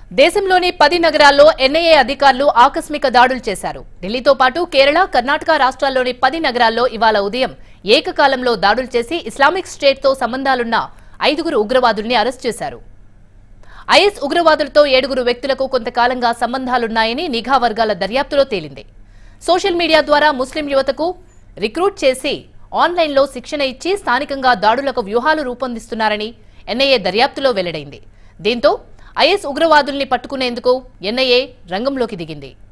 దేశంలోని పది నగరాల్లో ఎన్ఐఏ అధికారులు ఆకస్మిక దాడులు చేశారు ఢిల్లీతో పాటు కేరళ కర్ణాటక రాష్ట్రాల్లోని పది నగరాల్లో ఇవాళ ఉదయం ఏకకాలంలో దాడులు చేసి ఇస్లామిక్ స్టేట్తో సంబంధాలున్న ఐదుగురు ఉగ్రవాదుల్ని అరెస్ట్ చేశారు ఐఎస్ ఉగ్రవాదులతో ఏడుగురు వ్యక్తులకు కొంతకాలంగా సంబంధాలున్నాయని నిఘా వర్గాల దర్యాప్తులో తేలింది సోషల్ మీడియా ద్వారా ముస్లిం యువతకు రిక్రూట్ చేసి ఆన్లైన్లో శిక్షణ ఇచ్చి స్థానికంగా దాడులకు వ్యూహాలు రూపొందిస్తున్నారని ఎన్ఐఏ దర్యాప్తులో వెల్లడైంది దీంతో ఐఎస్ ఉగ్రవాదుల్ని పట్టుకునేందుకు ఎన్ఐఏ రంగంలోకి దిగింది